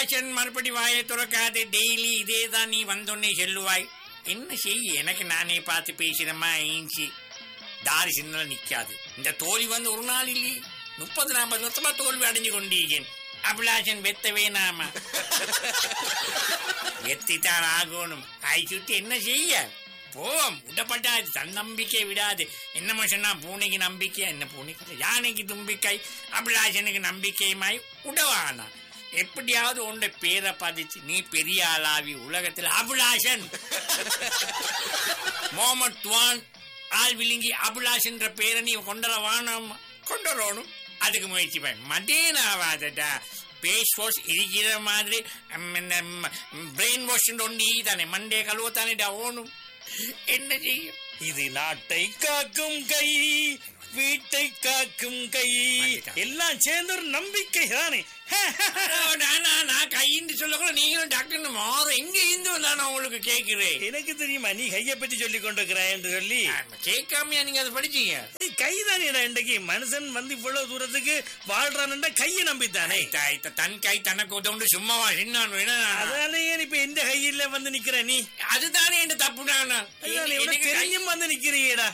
அபிலாஷன் மறுபடி வாயை துறக்காது டெய்லி இதே தான் நீ வந்தோன்னே சொல்லுவாய் என்ன செய்ய எனக்கு நானே பார்த்து பேசுறமா ஏஞ்சி தாரி சின்னல நிக்காது இந்த தோல்வி வந்து ஒரு நாள் இல்லையே முப்பது நாற்பது வருஷமா தோல்வி அடைஞ்சு கொண்டீங்க அபிலாஷன் வெத்த வேணாமா வெத்தித்தான் ஆகணும் கை சுத்தி என்ன செய்ய போவோம் விடப்பட்டாது தன் நம்பிக்கை விடாது என்ன மனுஷனா பூனைக்கு நம்பிக்கை என்ன பூனைக்கு இல்ல, யானைக்கு தும்பிக்கை அபிலாஷனுக்கு நம்பிக்கையுமாய் உடவானா எப்படியாவது உன்னை பேரை பதிச்சு நீ பெரிய ஆளாவி உலகத்தில் அபிலாஷன் மொஹமத் துவான் ஆள் விழுங்கி அபிலாஷ் என்ற பேரை நீ கொண்டர வானம் கொண்டரணும் அதுக்கு முயற்சி பண்ண மதேனாவாதடா பேஸ் வாஷ் இருக்கிற மாதிரி ம், இந்த பிரெயின் வாஷ் ஒன்று தானே மண்டே கழுவத்தானேடா ஓணும் என்ன செய்யும் இது நாட்டை காக்கும் கை வீட்டை காக்கும் கை எல்லாம் சேர்ந்து ஒரு நம்பிக்கை தானே நானா நான் கையின்னு சொல்லக்கூட நீங்களும் டக்குன்னு மாறும் எங்க இருந்து நான் உங்களுக்கு கேட்கிறேன் எனக்கு தெரியுமா நீ கையை பற்றி சொல்லி கொண்டிருக்கிறாய் என்று சொல்லி கேட்காமையா நீங்க அதை படிச்சீங்க இது கைதானேடா இன்றைக்கு மனுஷன் வந்து இவ்வளவு தூரத்துக்கு வாழ்றான்டா கையை நம்பித்தானே தாய், த- தன் கை தனக்கு உதவுண்டு சும்மாவா சின்னான் அதனாலயே இப்ப எந்த கையில வந்து நிக்கிற நீ அதுதானே என் தப்பு நானா அதனால எவ்வளவு தெரிஞ்சும் வந்து நிக்கிறியேடா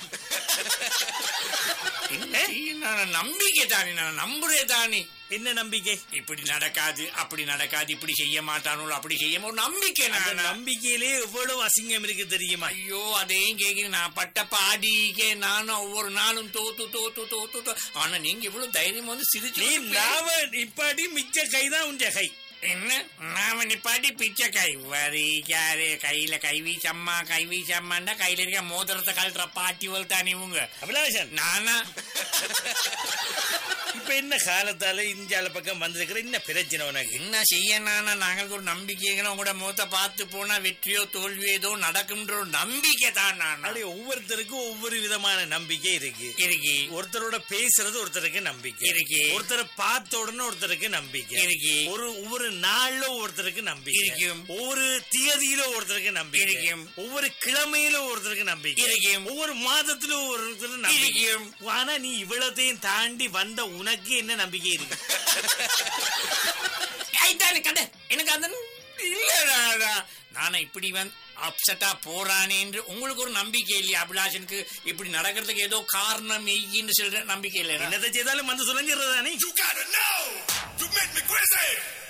நம்பிக்கை தானே நான் நம்புறே தானே என்ன நம்பிக்கை இப்படி நடக்காது அப்படி நடக்காது இப்படி செய்ய மாட்டானோ அப்படி செய்ய ஒரு நம்பிக்கை அந்த நான் நம்பிக்கையிலே எவ்வளவு அசிங்கம் இருக்கு தெரியுமா ஐயோ அதையும் கேக்குறேன் நான் பட்ட பாடிக்கே நானும் ஒவ்வொரு நாளும் தோத்து தோத்து தோத்து தோ- ஆனா நீங்க இவ்வளவு தைரியம் வந்து சிரிச்சு நீ வந்து நாவ இப்பாடி மிச்ச கைதான் உஞ்ச கை என்ன நாம நிப்பாட்டி பிச்சை கை வரிக்காரு கையில கை வீசம்மா கை வீசம்மாண்டா கையில இருக்க மோதிரத்தை கழட்டுற பாட்டி வல்தான் இவங்க அபிலாஷன் நானா இப்ப என்ன காலத்தால இந்தியால பக்கம் வந்திருக்கிற என்ன பிரச்சனை உனக்கு என்ன செய்ய நானா நாங்களுக்கு ஒரு நம்பிக்கை உங்களோட முகத்தை பார்த்து போனா வெற்றியோ தோல்வியோ ஏதோ நடக்கும்ன்ற ஒரு நம்பிக்கை தான் நான் அப்படி ஒவ்வொருத்தருக்கும் ஒவ்வொரு விதமான நம்பிக்கை இருக்கு இருக்கி ஒருத்தரோட பேசுறது ஒருத்தருக்கு நம்பிக்கை இருக்கு. ஒருத்தரை பார்த்த உடனே ஒருத்தருக்கு நம்பிக்கை இருக்கு. ஒரு ஒவ்வொரு நாள்ல ஒருத்தருக்கு நம்பிக்கை இருக்கும். ஒவ்வொரு தியதியில ஒருத்தருக்கு நம்பிக்கை இருக்கும். ஒவ்வொரு கிழமையில ஒருத்தருக்கு நம்பிக்கை இருக்கும். ஒவ்வொரு மாதத்துல ஒருத்தருக்கு நம்பிக்கை இருக்கும். ஆனா நீ இவ்வளத்தையும் தாண்டி வந்த உனக்கு என்ன நம்பிக்கை இருக்கு ஐத்தானே கதை எனக்கு அந்த இல்லடா நானா இப்படி வந்து அப்செட்டா போறானே என்று உங்களுக்கு ஒரு நம்பிக்கை இல்லையா அபிலாஷனுக்கு இப்படி நடக்கிறதுக்கு ஏதோ காரணம் எய்யின்னு சொல்ற நம்பிக்கை இல்லையா என்னத்தை செய்தாலும் வந்து சுரஞ்சிடுறதானே You gotta know! You make me crazy!